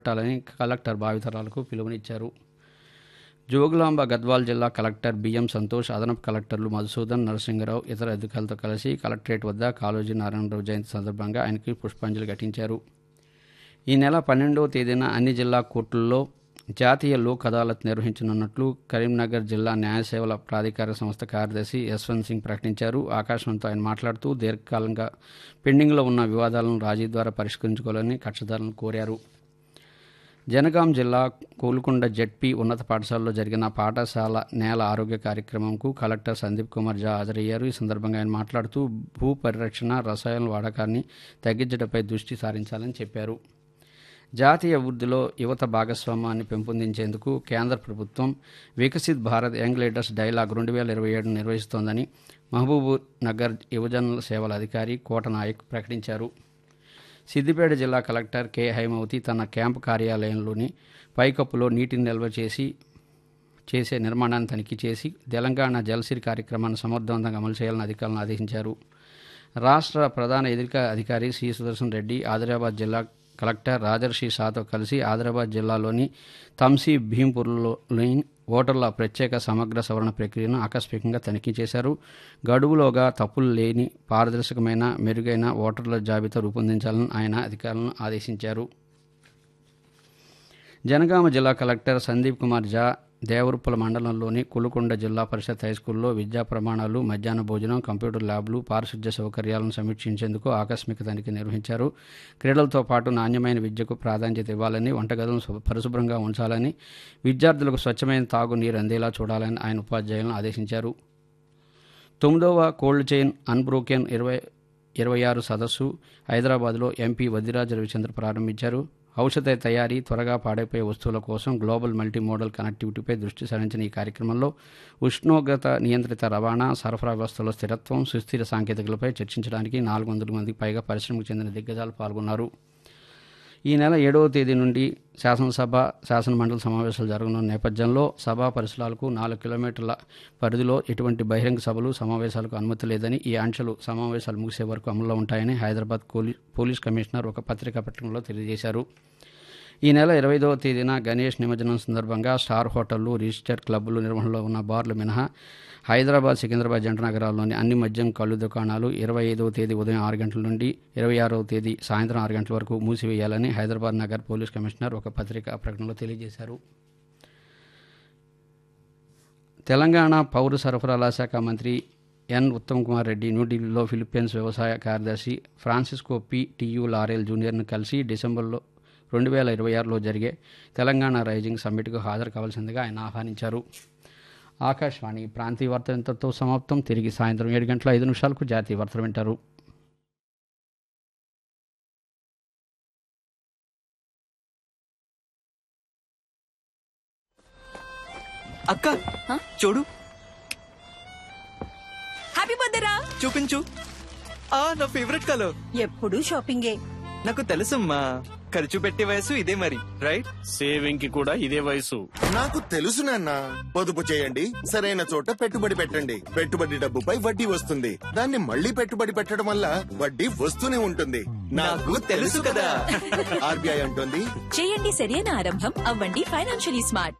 పెట్టాలని కలెక్టర్ భావితరాలకు పిలుపునిచ్చారు జోగులాంబ గద్వాల్ జిల్లా కలెక్టర్ బిఎం సంతోష్ అదనపు కలెక్టర్లు మధుసూదన్ నరసింహరావు ఇతర అధికారులతో కలిసి కలెక్టరేట్ వద్ద కాళోజీ నారాయణరావు జయంతి సందర్భంగా ఆయనకి పుష్పాంజలి ఘటించారు ఈ నెల పన్నెండవ తేదీన అన్ని జిల్లా కోర్టుల్లో జాతీయ లోక్ అదాలత్ నిర్వహించనున్నట్లు కరీంనగర్ జిల్లా న్యాయ సేవల ప్రాధికార సంస్థ కార్యదర్శి యశ్వంత్ సింగ్ ప్రకటించారు ఆకాశంతో ఆయన మాట్లాడుతూ దీర్ఘకాలంగా పెండింగ్లో ఉన్న వివాదాలను రాజీ ద్వారా పరిష్కరించుకోవాలని కక్షదారులను కోరారు జనగాం జిల్లా కోలుకొండ జెడ్పీ ఉన్నత పాఠశాలలో జరిగిన పాఠశాల నేల ఆరోగ్య కార్యక్రమంకు కలెక్టర్ సందీప్ కుమార్ జా హాజరయ్యారు ఈ సందర్భంగా ఆయన మాట్లాడుతూ భూ పరిరక్షణ రసాయన వాడకాన్ని తగ్గించడంపై దృష్టి సారించాలని చెప్పారు జాతీయ అభివృద్ధిలో యువత భాగస్వామ్యాన్ని పెంపొందించేందుకు కేంద్ర ప్రభుత్వం Viksit Bharat young leaders dialogue రెండు వేల ఇరవై ఏడు నిర్వహిస్తోందని మహబూబ్ నగర్ యువజనుల సేవల అధికారి కోట నాయక్ ప్రకటించారు సిద్దిపేట జిల్లా కలెక్టర్ కె హైమవతి తన క్యాంపు కార్యాలయంలోని పైకప్పులో నీటిని నిల్వ చేసి చేసే నిర్మాణాన్ని తనిఖీ చేసి తెలంగాణ జలసిరి కార్యక్రమాన్ని సమర్థవంతంగా అమలు చేయాలని అధికారులను ఆదేశించారు రాష్ట్ర ప్రధాన ఎన్నిక అధికారి సి సుదర్శన్ రెడ్డి ఆదిలాబాద్ జిల్లా కలెక్టర్ రాజర్షి షాతో కలిసి ఆదిలాబాద్ జిల్లాలోని తంసీ భీంపూర్లోని ఓటర్ల ప్రత్యేక సమగ్ర సవరణ ప్రక్రియను ఆకస్మికంగా తనిఖీ చేశారు గడువులోగా తప్పులు లేని పారదర్శకమైన మెరుగైన ఓటర్ల జాబితా రూపొందించాలని ఆయన అధికారులను ఆదేశించారు జనగామ జిల్లా కలెక్టర్ సందీప్ కుమార్ జా దేవరుప్పల మండలంలోని కులుకొండ జిల్లా పరిషత్ హైస్కూల్లో విద్యా ప్రమాణాలు మధ్యాహ్న భోజనం కంప్యూటర్ ల్యాబ్లు పారిశుద్ధ్య సౌకర్యాలను సమీక్షించేందుకు ఆకస్మిక తనిఖీ నిర్వహించారు క్రీడలతో పాటు నాణ్యమైన విద్యకు ప్రాధాన్యత ఇవ్వాలని వంటగదులను శుభ్ర- పరిశుభ్రంగా ఉంచాలని విద్యార్థులకు స్వచ్ఛమైన తాగునీరు అందేలా చూడాలని ఆయన ఉపాధ్యాయులను ఆదేశించారు తొమ్మిదవ కోల్డ్ చైన్ అన్బ్రోకెన్ ఇరవై ఇరవై ఆరు సదస్సు హైదరాబాద్లో ఎంపీ వదిరాజ రవిచంద్ర ప్రారంభించారు ఔషధ తయారీ త్వరగా పాడైపోయే వస్తువుల కోసం గ్లోబల్ మల్టీ మోడల్ కనెక్టివిటీపై దృష్టి సారించిన ఈ కార్యక్రమంలో ఉష్ణోగ్రత నియంత్రిత రవాణా సరఫరా వ్యవస్థలో స్థిరత్వం సుస్థిర సాంకేతికలపై చర్చించడానికి నాలుగు వందల మందికి పైగా పరిశ్రమకు చెందిన దిగ్గజాలు పాల్గొన్నారు ఈ నెల ఏడవ తేదీ నుండి శాసనసభ శాసనమండలి సమావేశాలు జరగనున్న నేపథ్యంలో సభా పరిసరాలకు నాలుగు కిలోమీటర్ల పరిధిలో ఎటువంటి బహిరంగ సభలు సమావేశాలకు అనుమతి లేదని ఈ ఆంక్షలు సమావేశాలు ముగిసే వరకు అమల్లో ఉంటాయని హైదరాబాద్ పోలీ- పోలీస్ కమిషనర్ ఒక పత్రికా ప్రకటనలో తెలియజేశారు ఈ నెల ఇరవైదవ తేదీన గణేష్ నిమజ్జనం సందర్భంగా స్టార్ హోటళ్లు రిజిస్టర్డ్ క్లబ్బులు నిర్వహణలో ఉన్న బార్లు మినహా హైదరాబాద్ సికింద్రాబాద్ జంట నగరాల్లోని అన్ని మద్యం కళ్ళు దుకాణాలు ఇరవై ఐదవ తేదీ ఉదయం ఆరు గంటల నుండి ఇరవై ఆరవ తేదీ సాయంత్రం ఆరు గంటల వరకు మూసివేయాలని హైదరాబాద్ నగర్ పోలీస్ కమిషనర్ ఒక పత్రికా ప్రకటనలో తెలియజేశారు తెలంగాణ పౌర సరఫరాల శాఖ మంత్రి ఎన్ ఉత్తమ్ కుమార్ రెడ్డి న్యూఢిల్లీలో ఫిలిప్పీన్స్ వ్యవసాయ కార్యదర్శి ఫ్రాన్సిస్కో పి టియు లారెల్ జూనియర్ను కలిసి డిసెంబర్లో రెండు వేల ఇరవై ఆరులో జరిగే తెలంగాణ రైజింగ్ సమ్మిట్కు హాజరు కావాల్సిందిగా ఆయన ఆహ్వానించారు ఆకాశవాణి ప్రాంతీయ వార్తలు ఇంతటితో సమాప్తం తిరిగి సాయంత్రం ఏడు గంటల ఐదు నిమిషాలకు జాతీయ వార్తలు వింటారు అక్క చూడు హ్యాపీ బర్త్డే రా చూపించు ఆ నా ఫేవరెట్ కలర్ ఎప్పుడు షాపింగే నాకు తెలుసమ్మా ఖర్చు పెట్టే వయసు ఇదే మరి రైట్ సేవింగ్ కి కూడా ఇదే వయసు నాకు తెలుసు నాన్న పొదుపు చేయండి సరైన చోట పెట్టుబడి పెట్టండి పెట్టుబడి డబ్బుపై వడ్డీ వస్తుంది దాన్ని మళ్ళీ పెట్టుబడి పెట్టడం వల్ల వడ్డీ వస్తూనే ఉంటుంది నాకు తెలుసు కదా ఆర్బీఐ అంటుంది చేయండి సరైన ఆరంభం అవ్వండి ఫైనాన్షియలీ స్మార్ట్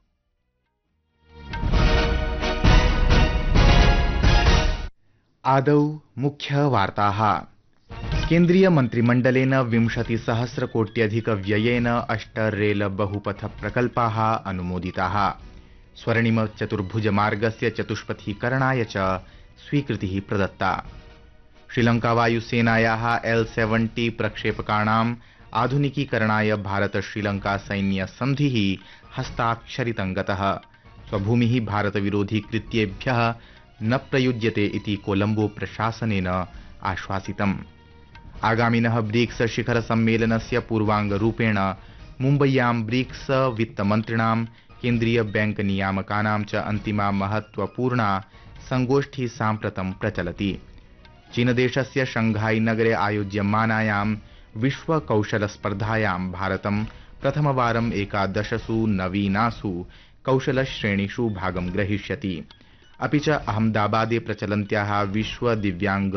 आदौ मुख्यवार्ताः केन्द्रीयमन्त्रिमण्डलेन विंशतिसहस्रकोट्यधिकव्ययेन अष्ट रेल बहुपथप्रकल्पाः अनुमोदिताः स्वर्णिमचतुर्भुजमार्गस्य चतुष्पथीकरणाय च स्वीकृतिः प्रदत्ता श्रीलङ्कावायुसेनायाः एल् सेवेण्टि प्रक्षेपकाणाम् आधुनिकीकरणाय भारत श्रीलङ्का सैन्यसन्धिः हस्ताक्षरितं गतः स्वभूमिः भारतविरोधी कृत्येभ्यः न प्रयुज्यते इति कोलम्बो प्रशासनेन आश्वासितम् आगामिनः ब्रिक्स शिखर सम्मेलनस्य पूर्वाङ्गरूपेण मुम्बय्यां ब्रिक्स वित्तमन्त्रिणां केन्द्रीय बैंक नियामकानां च अन्तिमा महत्वपूर्णा संगोष्ठी साम्प्रतं प्रचलति चीनदेशस्य शंघाई नगरे आयोज्यमानायां विश्वकौशलस्पर्धायां भारतं प्रथमवारम् एकादशसु नवीनासु कौशलश्रेणीषु भागं ग्रहीष्यति अपि च अहमदाबादे प्रचलन्त्याः विश्व दिव्याङ्ग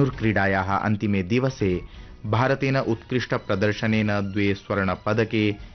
धनुर्क्रीडायाः अन्तिमे दिवसे भारतेन उत्कृष्टप्रदर्शनेन द्वे स्वर्णपदके